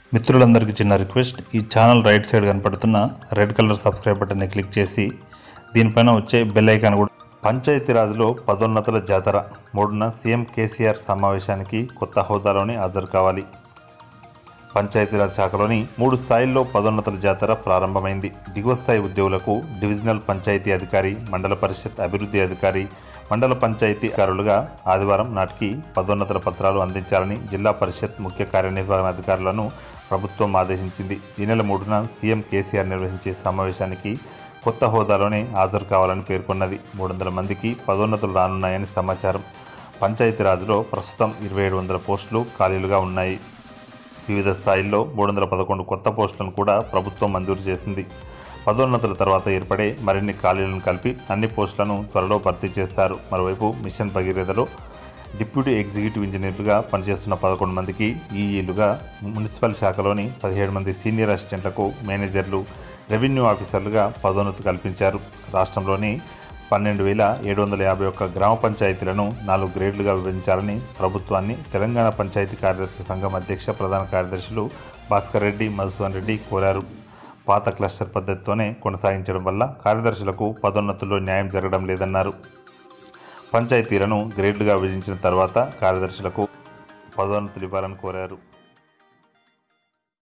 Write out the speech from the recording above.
మిత్రులందరికీ చిన్న రిక్వెస్ట్ ఈ ఛానల్ రైట్ సైడ్ కనపడుతున్న రెడ్ కలర్ సబ్స్క్రైబ్ బటన్ని క్లిక్ చేసి దీనిపైన వచ్చే బెల్ ఐకాన్ కూడా పంచాయతీరాజ్లో పదోన్నతుల జాతర మూడున సీఎం కేసీఆర్ సమావేశానికి కొత్త హోదాలోనే హాజరు కావాలి పంచాయతీరాజ్ శాఖలోని మూడు స్థాయిల్లో పదోన్నతుల జాతర ప్రారంభమైంది దిగువ స్థాయి ఉద్యోగులకు డివిజనల్ పంచాయతీ అధికారి మండల పరిషత్ అభివృద్ధి అధికారి మండల పంచాయతీ అధికారులుగా ఆదివారం నాటికి పదోన్నతుల పత్రాలు అందించాలని జిల్లా పరిషత్ ముఖ్య కార్యనిర్వహణాధికారులను ప్రభుత్వం ఆదేశించింది ఈ నెల మూడున సీఎం కేసీఆర్ నిర్వహించే సమావేశానికి కొత్త హోదాలోనే హాజరు కావాలని పేర్కొన్నది మూడు వందల మందికి పదోన్నతులు రానున్నాయని సమాచారం పంచాయతీరాజ్లో ప్రస్తుతం ఇరవై ఏడు వందల పోస్టులు ఖాళీలుగా ఉన్నాయి వివిధ స్థాయిల్లో మూడు వందల పదకొండు కొత్త పోస్టులను కూడా ప్రభుత్వం మంజూరు చేసింది పదోన్నతుల తర్వాత ఏర్పడే మరిన్ని ఖాళీలను కలిపి అన్ని పోస్టులను త్వరలో భర్తీ చేస్తారు మరోవైపు మిషన్ భగీరథలో డిప్యూటీ ఎగ్జిక్యూటివ్ ఇంజనీర్లుగా పనిచేస్తున్న పదకొండు మందికి ఈఈలుగా మున్సిపల్ శాఖలోని పదిహేడు మంది సీనియర్ అసిస్టెంట్లకు మేనేజర్లు రెవెన్యూ ఆఫీసర్లుగా పదోన్నతి కల్పించారు రాష్ట్రంలోని పన్నెండు వేల ఏడు వందల యాభై ఒక్క గ్రామ పంచాయతీలను నాలుగు గ్రేడ్లుగా విభజించాలని ప్రభుత్వాన్ని తెలంగాణ పంచాయతీ కార్యదర్శి సంఘం అధ్యక్ష ప్రధాన కార్యదర్శులు భాస్కర్ రెడ్డి మధుసూదన్ రెడ్డి కోరారు పాత క్లస్టర్ పద్ధతితోనే కొనసాగించడం వల్ల కార్యదర్శులకు పదోన్నతుల్లో న్యాయం జరగడం లేదన్నారు పంచాయతీలను గ్రేడ్లుగా విభజించిన తర్వాత కార్యదర్శులకు పదోన్నతులు ఇవ్వాలని కోరారు